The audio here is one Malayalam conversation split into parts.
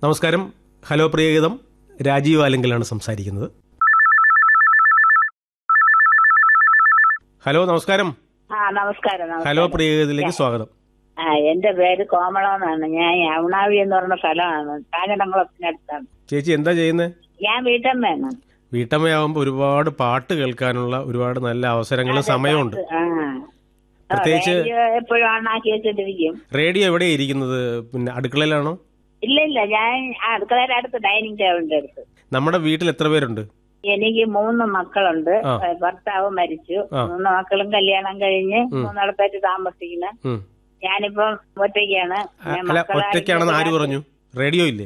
നമസ്കാരം ഹലോ പ്രിയഗീതം രാജീവ് ആലെങ്കിലാണ് സംസാരിക്കുന്നത് ഹലോ നമസ്കാരം ആ നമസ്കാരം നമസ്കാരം. ഹലോ പ്രിയഗീതത്തിലേക്ക് സ്വാഗതം ആ എന്റെ പേര് കോമള എന്നാണ് ഞാൻ യമുനാവി എന്ന് പറഞ്ഞ സ്ഥലമാണ് കാഞ്ഞിടംകുളത്തിനടുത്താണ് ചേച്ചി എന്താ ചെയ്യുന്നത് ഞാൻ വീട്ടമ്മയാണ് വീട്ടമ്മയാവുമ്പോൾ ഒരുപാട് പാട്ട് കേൾക്കാനുള്ള ഒരുപാട് നല്ല അവസരങ്ങളും സമയമുണ്ട് ആ പ്രത്യേകിച്ച് റേഡിയോ എപ്പോഴും ഓണാക്കി വെച്ചിട്ടിരിക്കും റേഡിയോ എവിടെയാണ് ഇരിക്കുന്നത് പിന്നെ അടുക്കളയിലാണോ ഇല്ല ഇല്ല ഞാൻ ആ അടുക്കളയുടെ അടുത്ത് ഡൈനിങ് ടേബിളിന്റെ അടുത്ത് നമ്മുടെ വീട്ടിൽ എത്ര പേരുണ്ട് എനിക്ക് മൂന്ന് മക്കളുണ്ട് ആ. ഭർത്താവ് മരിച്ചു ആ. മൂന്ന് മക്കളും കല്യാണം കഴിഞ്ഞ് മൂന്നിടത്തായിട്ട് താമസിക്കുന്ന ഉം. ഞാനിപ്പം ഒറ്റയ്ക്കാണ് അ- ഞാൻ അല്ല മക്കളായിട്ട് ഒറ്റയ്ക്കാണെന്ന് ആര് പറഞ്ഞു റേഡിയോ ഇല്ലേ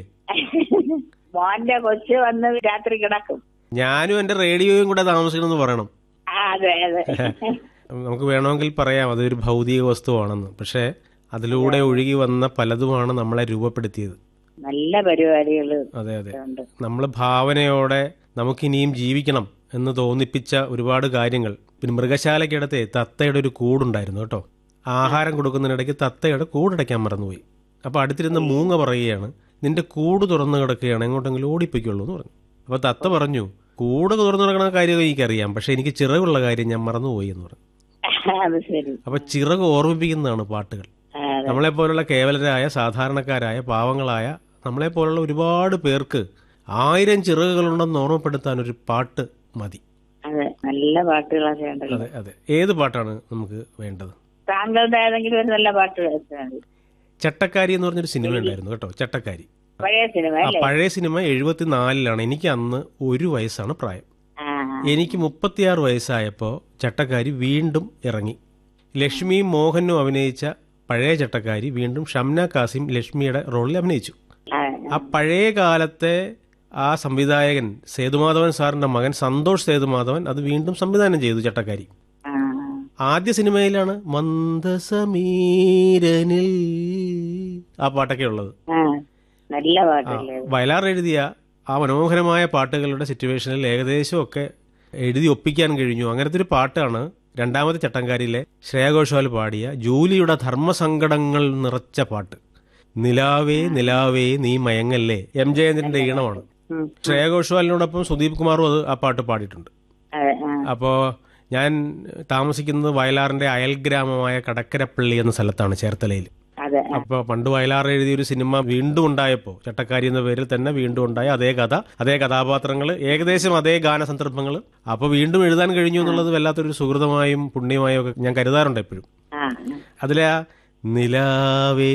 മോന്റെ കൊച്ചു വന്ന് രാത്രി കിടക്കും ഞാനും എന്റെ റേഡിയോയും കൂടെ താമസിക്കണമെന്ന് പറയണം ആ, അതെ അതെ നമുക്ക് വേണമെങ്കിൽ പറയാം അതൊരു ഭൗതിക വസ്തുവാണെന്ന് പക്ഷേ അതിലൂടെ ഒഴുകി വന്ന പലതുമാണ് നമ്മളെ രൂപപ്പെടുത്തിയത് നല്ല പരിപാടികൾ അതെ അതെ ഉണ്ട് നമ്മൾ ഭാവനയോടെ നമുക്കിനിയും ജീവിക്കണം എന്ന് തോന്നിപ്പിച്ച ഒരുപാട് കാര്യങ്ങൾ പിന്നെ മൃഗശാലയ്ക്കിടത്തെ തത്തയുടെ ഒരു കൂടുണ്ടായിരുന്നു കേട്ടോ ആഹാരം കൊടുക്കുന്നതിനിടയ്ക്ക് തത്തയുടെ കൂടടയ്ക്കാൻ മറന്നുപോയി അപ്പോൾ അടുത്തിരുന്ന മൂങ്ങ പറയുകയാണ് നിന്റെ കൂട് തുറന്നു കിടക്കുകയാണ് എങ്ങോട്ടെങ്കിലും ഓടിപ്പിക്കുള്ളൂ എന്ന് പറഞ്ഞു അപ്പോൾ തത്ത പറഞ്ഞു കൂട് തുറന്നു കിടക്കുന്ന കാര്യം എനിക്കറിയാം പക്ഷേ എനിക്ക് ചിറകുള്ള കാര്യം ഞാൻ മറന്നുപോയി എന്ന് പറഞ്ഞു അത് ശരി അപ്പോൾ ചിറക് ഓർമ്മിപ്പിക്കുന്നതാണ് പാട്ടുകൾ ആ, അതെ. നമ്മളെപ്പോലുള്ള കേവലരായ സാധാരണക്കാരായ പാവങ്ങളായ നമ്മളെപ്പോലുള്ള ഒരുപാട് പേർക്ക് ആയിരം ചിറകുകളുണ്ടെന്ന് ഓർമ്മപ്പെടുത്താൻ ഒരു പാട്ട് മതി അതെ നല്ല പാട്ടുകളൊക്കെ ഉണ്ടല്ലോ അതെ അതെ ഏത് പാട്ടാണ് നമുക്ക് വേണ്ടത് താങ്കളുടെ ഏതെങ്കിലും ഒരു നല്ല പാട്ട് വെച്ചാൽ മതി ചട്ടക്കാരി എന്ന് പറഞ്ഞൊരു സിനിമ ഉണ്ടായിരുന്നു കേട്ടോ ചട്ടക്കാരി പഴയ സിനിമ ആ അല്ലേ പഴയ സിനിമ എഴുപത്തിനാലിലാണ് എനിക്ക് അന്ന് ഒരു വയസ്സാണ് പ്രായം ആ എനിക്ക് മുപ്പത്തിയാറ് വയസ്സായപ്പോൾ ചട്ടക്കാരി വീണ്ടും ഇറങ്ങി ലക്ഷ്മിയും മോഹനും അഭിനയിച്ച പഴയ ചട്ടക്കാരി വീണ്ടും ഷംന കാസിം ലക്ഷ്മിയുടെ റോളിൽ അഭിനയിച്ചു ആ, ആ പഴയ കാലത്തെ ആ സംവിധായകൻ സേതുമാധവൻ സാറിന്റെ മകൻ സന്തോഷ് സേതുമാധവൻ അത് വീണ്ടും സംവിധാനം ചെയ്തു ചട്ടക്കാരി ആ, ആദ്യ സിനിമയിലാണ് മന്ദസമീരനിൽ ആ പാട്ടൊക്കെ ഉള്ളത് ആ, നല്ല ആ, പാട്ടല്ലേ വയലാർ എഴുതിയ ആ മനോഹരമായ പാട്ടുകളുടെ സിറ്റുവേഷനിൽ ഏകദേശം ഒക്കെ എഴുതി ഒപ്പിക്കാൻ കഴിഞ്ഞു അങ്ങനത്തെ ഒരു പാട്ടാണ് രണ്ടാമത്തെ ചട്ടങ്കാരിയിലെ ശ്രേയ ഘോഷാൽ പാടിയ ജൂലിയുടെ ധർമ്മസങ്കടങ്ങൾ നിറച്ച പാട്ട് നിലാവേ നിലാവേ നീ മയങ്ങല്ലേ എം ജയേന്ദ്രന്റെ ഈണമാണ് ഉം. ശ്രേയ ഘോഷാലിനോടൊപ്പം സുദീപ് കുമാറും അത് ആ പാട്ട് പാടിയിട്ടുണ്ട് അതെ ആ, അപ്പോൾ ഞാൻ താമസിക്കുന്നത് വയലാറിന്റെ അയൽഗ്രാമമായ കടക്കരപ്പള്ളി എന്ന സ്ഥലത്താണ് ചേർത്തലയിൽ അതെ ആ, അപ്പോൾ പണ്ട് വയലാർ എഴുതിയ ഒരു സിനിമ വീണ്ടും ഉണ്ടായപ്പോൾ ചട്ടക്കാരി എന്ന പേരിൽ തന്നെ വീണ്ടും ഉണ്ടായ അതേ കഥ അതേ കഥാപാത്രങ്ങൾ ഏകദേശം അതേ ഗാനസന്ദർഭങ്ങൾ അപ്പോൾ വീണ്ടും എഴുതാൻ കഴിഞ്ഞു എന്നുള്ളത് വല്ലാത്തൊരു സുഹൃതമായും പുണ്യമായും ഒക്കെ ഞാൻ കരുതാറുണ്ട് എപ്പോഴും ആ, അതിലെ ആ നിലാവേ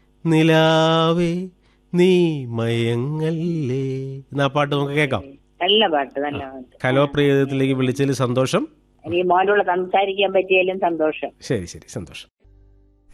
നിലാവേ നീ മയങ്ങല്ലേ എന്ന ആ പാട്ട് നമുക്ക് കേൾക്കാം നല്ല പാട്ട് നല്ല പാട്ട് ഹലോ പ്രിയത്തിലേക്ക് വിളിച്ചതിൽ സന്തോഷം എനിക്ക് മോനോട് സംസാരിക്കാൻ പറ്റിയാലും സന്തോഷം ശരി ശരി സന്തോഷം